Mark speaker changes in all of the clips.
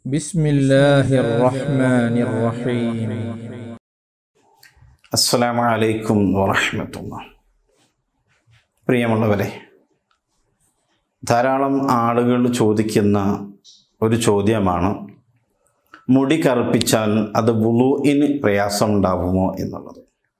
Speaker 1: بسم الله الرحمن الرحيم
Speaker 2: അസ്സലാമു അലൈക്കും വറഹ്മത്തുള്ള പ്രിയമുള്ളവരെ ധാരാളം ആളുകൾ ചോദിക്കുന്ന ഒരു ചോദ്യമാണ് മുടി കറുപ്പിച്ചാൽ അത് വുളുവിന് പ്രയാസം ഉണ്ടാവുമോ എന്നുള്ളത്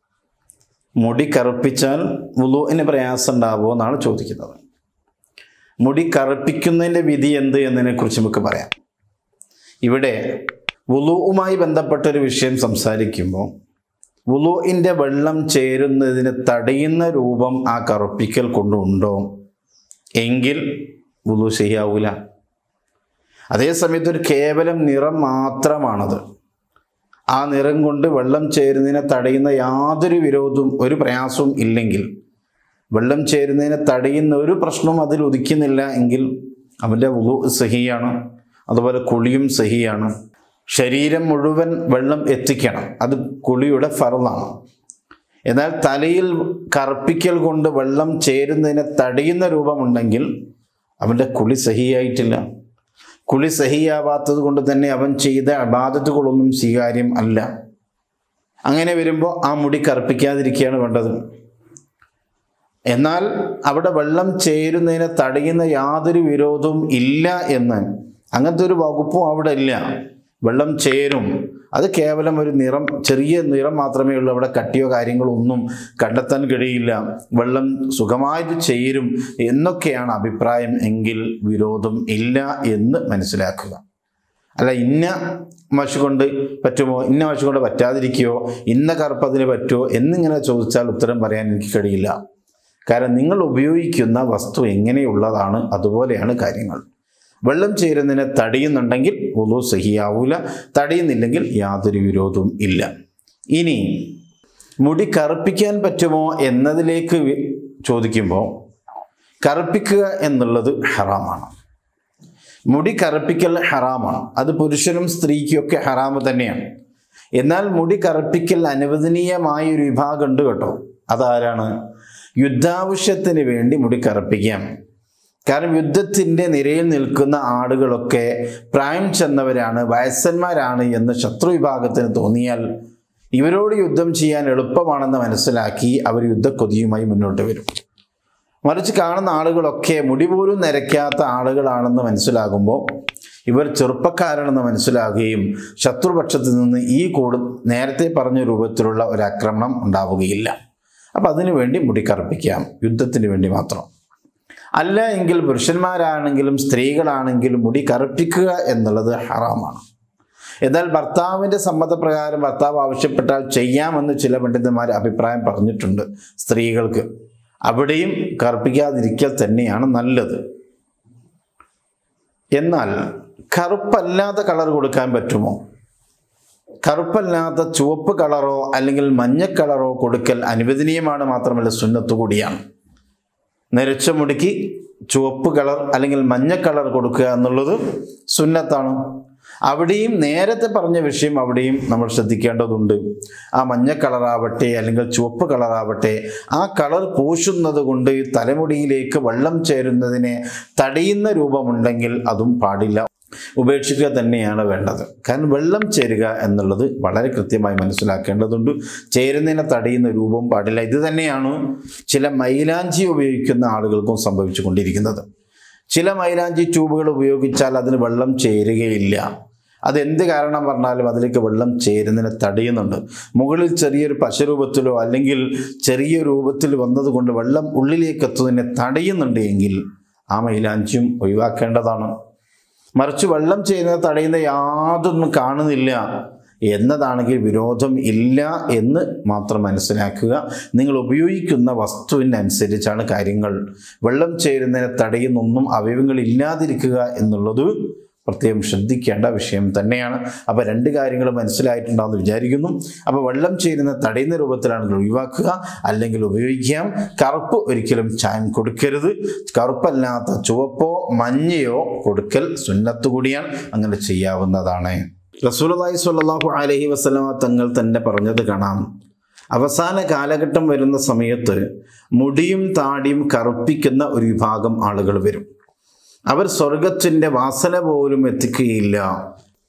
Speaker 2: മുടി കറുപ്പിച്ചാൽ വുളുവിന് പ്രയാസം ഉണ്ടാവുമോ എന്നാണ് ചോദിക്കുന്നത് മുടി കറുപ്പിക്കുന്നതിൻ്റെ വിധി എന്ത് എന്നതിനെക്കുറിച്ച് നമുക്ക് പറയാം ഇവിടെ വുളുവുമായി ബന്ധപ്പെട്ടൊരു വിഷയം സംസാരിക്കുമ്പോൾ വുളുവിൻ്റെ വെള്ളം ചേരുന്നതിന് തടയുന്ന രൂപം ആ കറുപ്പിക്കൽ കൊണ്ടുണ്ടോ എങ്കിൽ വുളു ശരിയാവൂല അതേസമയത്ത് ഒരു കേവലം നിറം മാത്രമാണത് ആ നിറം കൊണ്ട് വെള്ളം ചേരുന്നതിനെ തടയുന്ന യാതൊരു വിരോധവും ഒരു പ്രയാസവും ഇല്ലെങ്കിൽ വെള്ളം ചേരുന്നതിനെ തടയുന്ന ഒരു പ്രശ്നവും അതിൽ ഉദിക്കുന്നില്ല എങ്കിൽ അവൻ്റെ വുളു സഹിയാണ് അതുപോലെ കുളിയും സഹിയാണ് ശരീരം മുഴുവൻ വെള്ളം എത്തിക്കണം അത് കുളിയുടെ ഫറലാണ് എന്നാൽ തലയിൽ കറുപ്പിക്കൽ കൊണ്ട് വെള്ളം ചേരുന്നതിനെ തടയുന്ന രൂപമുണ്ടെങ്കിൽ അവൻ്റെ കുളി സഹിയായിട്ടില്ല കുളി സഹിയാവാത്തത് കൊണ്ട് തന്നെ അവൻ ചെയ്ത അബാധത്തുകളൊന്നും സ്വീകാര്യം അല്ല അങ്ങനെ വരുമ്പോൾ ആ മുടി കറുപ്പിക്കാതിരിക്കുകയാണ് വേണ്ടത് എന്നാൽ അവിടെ വെള്ളം ചേരുന്നതിനെ തടയുന്ന യാതൊരു വിരോധവും ഇല്ല എന്ന് അങ്ങനത്തെ ഒരു വകുപ്പും അവിടെ ഇല്ല വെള്ളം ചേരും അത് കേവലം ഒരു നിറം ചെറിയ നിറം മാത്രമേ ഉള്ളൂ അവിടെ കട്ടിയോ കാര്യങ്ങളോ ഒന്നും കണ്ടെത്താൻ കഴിയില്ല വെള്ളം സുഖമായിട്ട് ചേരും എന്നൊക്കെയാണ് അഭിപ്രായം എങ്കിൽ വിരോധം ഇല്ല എന്ന് മനസ്സിലാക്കുക അല്ല ഇന്ന മഷി കൊണ്ട് പറ്റുമോ ഇന്ന മഷി കൊണ്ട് പറ്റാതിരിക്കുകയോ ഇന്ന കറുപ്പതിന് പറ്റുമോ എന്നിങ്ങനെ ചോദിച്ചാൽ ഉത്തരം പറയാൻ എനിക്ക് കഴിയില്ല കാരണം നിങ്ങൾ ഉപയോഗിക്കുന്ന വസ്തു എങ്ങനെയുള്ളതാണ് അതുപോലെയാണ് കാര്യങ്ങൾ വെള്ളം ചേരുന്നതിനെ തടയുന്നുണ്ടെങ്കിൽ ഒന്നു സഹിയാവൂല തടയുന്നില്ലെങ്കിൽ യാതൊരു വിരോധവും ഇല്ല ഇനി മുടി കറുപ്പിക്കാൻ പറ്റുമോ എന്നതിലേക്ക് വി- ചോദിക്കുമ്പോൾ കറുപ്പിക്കുക എന്നുള്ളത് ഹറാമാണ് മുടി കറുപ്പിക്കൽ ഹറാമാണ് അത് പുരുഷനും സ്ത്രീക്കും ഒക്കെ ഹറാമ് തന്നെയാണ് എന്നാൽ മുടി കറുപ്പിക്കൽ അനുവദനീയമായ ഒരു വിഭാഗം ഉണ്ട് കേട്ടോ അതാരാണ് യുദ്ധാവശ്യത്തിന് വേണ്ടി മുടി കറുപ്പിക്കാം കാരണം യുദ്ധത്തിൻ്റെ നിരയിൽ നിൽക്കുന്ന ആളുകളൊക്കെ പ്രായം ചെന്നവരാണ് വയസ്സന്മാരാണ് എന്ന് ശത്രു വിഭാഗത്തിന് തോന്നിയാൽ ഇവരോട് യുദ്ധം ചെയ്യാൻ എളുപ്പമാണെന്ന് മനസ്സിലാക്കി അവർ യുദ്ധക്കൊതിയുമായി മുന്നോട്ട് വരും മറിച്ച് കാണുന്ന ആളുകളൊക്കെ മുടി പോലും നരയ്ക്കാത്ത ആളുകളാണെന്ന് മനസ്സിലാകുമ്പോൾ ഇവർ ചെറുപ്പക്കാരാണെന്ന് മനസ്സിലാകുകയും ശത്രുപക്ഷത്ത് നിന്ന് ഈ കൂടു നേരത്തെ പറഞ്ഞ രൂപത്തിലുള്ള ഒരു ആക്രമണം ഉണ്ടാവുകയില്ല അപ്പം അതിനു വേണ്ടി മുടി കറുപ്പിക്കാം യുദ്ധത്തിന് വേണ്ടി മാത്രം അല്ല എങ്കിൽ പുരുഷന്മാരാണെങ്കിലും സ്ത്രീകളാണെങ്കിലും മുടി കറുപ്പിക്കുക എന്നുള്ളത് ഹറാമാണ് എന്നാൽ ഭർത്താവിൻ്റെ സമ്മതപ്രകാരം ഭർത്താവ് ആവശ്യപ്പെട്ടാൽ ചെയ്യാമെന്ന് ചില പണ്ഡിതന്മാർ അഭിപ്രായം പറഞ്ഞിട്ടുണ്ട് സ്ത്രീകൾക്ക് അവിടെയും കറുപ്പിക്കാതിരിക്കൽ തന്നെയാണ് നല്ലത് എന്നാൽ കറുപ്പല്ലാത്ത കളർ കൊടുക്കാൻ പറ്റുമോ കറുപ്പല്ലാത്ത ചുവപ്പ് കളറോ അല്ലെങ്കിൽ മഞ്ഞ കളറോ കൊടുക്കൽ അനുവദനീയമാണ് മാത്രമല്ല സുന്നത്ത് കൂടിയാണ് നരച്ച മുടിക്ക് ചുവപ്പ് കളർ അല്ലെങ്കിൽ മഞ്ഞ കളർ കൊടുക്കുക എന്നുള്ളത് സുന്നത്താണ് അവിടെയും നേരത്തെ പറഞ്ഞ വിഷയം അവിടെയും നമ്മൾ ശ്രദ്ധിക്കേണ്ടതുണ്ട് ആ മഞ്ഞ കളറാവട്ടെ അല്ലെങ്കിൽ ചുവപ്പ് കളറാവട്ടെ ആ കളർ പൂശുന്നത് കൊണ്ട് തലമുടിയിലേക്ക് വെള്ളം ചേരുന്നതിനെ തടയുന്ന രൂപമുണ്ടെങ്കിൽ അതും പാടില്ല ഉപേക്ഷിക്കുക തന്നെയാണ് വേണ്ടത് കാരണം വെള്ളം ചേരുക എന്നുള്ളത് വളരെ കൃത്യമായി മനസ്സിലാക്കേണ്ടതുണ്ട് ചേരുന്നതിനെ തടയുന്ന രൂപവും പാടില്ല ഇത് തന്നെയാണ് ചില മൈലാഞ്ചി ഉപയോഗിക്കുന്ന ആളുകൾക്കും സംഭവിച്ചു കൊണ്ടിരിക്കുന്നത് ചില മൈലാഞ്ചി ട്യൂബുകൾ ഉപയോഗിച്ചാൽ അതിന് വെള്ളം ചേരുകയില്ല അതെന്ത് കാരണം പറഞ്ഞാലും അതിലേക്ക് വെള്ളം ചേരുന്നതിനെ തടയുന്നുണ്ട് മുകളിൽ ചെറിയൊരു പശരൂപത്തിലോ അല്ലെങ്കിൽ ചെറിയ രൂപത്തിൽ വന്നതുകൊണ്ട് വെള്ളം ഉള്ളിലേക്ക് എത്തുന്നതിനെ തടയുന്നുണ്ട് എങ്കിൽ ആ മൈലാഞ്ചിയും ഒഴിവാക്കേണ്ടതാണ് മറിച്ച് വെള്ളം ചെയ്യുന്നത് തടയുന്ന യാതൊന്നും കാണുന്നില്ല എന്നതാണെങ്കിൽ വിരോധം ഇല്ല എന്ന് മാത്രം മനസ്സിലാക്കുക നിങ്ങൾ ഉപയോഗിക്കുന്ന വസ്തുവിനനുസരിച്ചാണ് കാര്യങ്ങൾ വെള്ളം ചേരുന്നതിനെ തടയുന്നൊന്നും അവയവങ്ങൾ ഇല്ലാതിരിക്കുക എന്നുള്ളത് പ്രത്യേകം ശ്രദ്ധിക്കേണ്ട വിഷയം തന്നെയാണ് അപ്പോൾ രണ്ട് കാര്യങ്ങൾ മനസ്സിലായിട്ടുണ്ടാകുമെന്ന് വിചാരിക്കുന്നു അപ്പോൾ വെള്ളം ചേരുന്ന തടയുന്ന രൂപത്തിലാണെങ്കിൽ ഒഴിവാക്കുക അല്ലെങ്കിൽ ഉപയോഗിക്കാം കറുപ്പ് ഒരിക്കലും ചായം കൊടുക്കരുത് കറുപ്പല്ലാത്ത ചുവപ്പോ മഞ്ഞയോ കൊടുക്കൽ സുന്നത്ത് കൂടിയാണ് അങ്ങനെ ചെയ്യാവുന്നതാണ് റസൂലി സ്വല്ലല്ലാഹു അലൈഹി വസല്ലമ തങ്ങൾ തന്നെ പറഞ്ഞത് കാണാം അവസാന കാലഘട്ടം വരുന്ന സമയത്ത് മുടിയും താടിയും കറുപ്പിക്കുന്ന ഒരു വിഭാഗം ആളുകൾ വരും അവർ സ്വർഗത്തിൻ്റെ വാസന പോലും എത്തിക്കുകയില്ല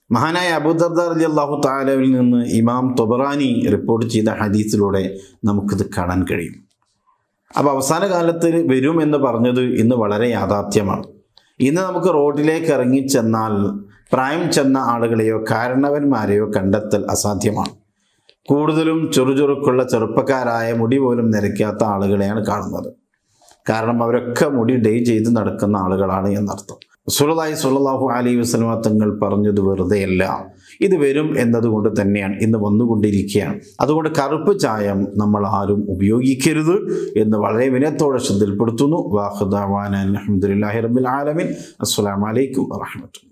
Speaker 2: മഹാനായ അബൂദർദാർ അലി അള്ളാഹു താലവിൽ നിന്ന് ഇമാം തൊബറാനി റിപ്പോർട്ട് ചെയ്ത ഹദീസിലൂടെ നമുക്കിത് കാണാൻ കഴിയും അപ്പോൾ അവസാന കാലത്ത് വരും എന്ന് പറഞ്ഞത് ഇന്ന് വളരെ യാഥാർത്ഥ്യമാണ് ഇന്ന് നമുക്ക് റോഡിലേക്ക് ഇറങ്ങി ചെന്നാൽ പ്രായം ചെന്ന ആളുകളെയോ കാരണവന്മാരെയോ കണ്ടെത്തൽ അസാധ്യമാണ് കൂടുതലും ചുറുചുറുക്കുള്ള ചെറുപ്പക്കാരായ മുടി പോലും നിരക്കാത്ത ആളുകളെയാണ് കാണുന്നത് കാരണം അവരൊക്കെ മുടി ഡേ ചെയ്ത് നടക്കുന്ന ആളുകളാണ് എന്നർത്ഥം സുലതായി സുല്ലാഹു അലൈ വസ്ലമ തങ്ങൾ പറഞ്ഞത് വെറുതെയല്ല ഇത് വരും എന്നതുകൊണ്ട് തന്നെയാണ് ഇന്ന് വന്നുകൊണ്ടിരിക്കുകയാണ് അതുകൊണ്ട് കറുപ്പ് ചായം നമ്മൾ ആരും ഉപയോഗിക്കരുത് എന്ന് വളരെ വിനയത്തോടെ ശ്രദ്ധയിൽപ്പെടുത്തുന്നു വാഹുദാൻ അലഹമുല്ലാഹി റബിൽ ആലമിൻ അസ്സാം വലൈക്കും വാഹമത്തു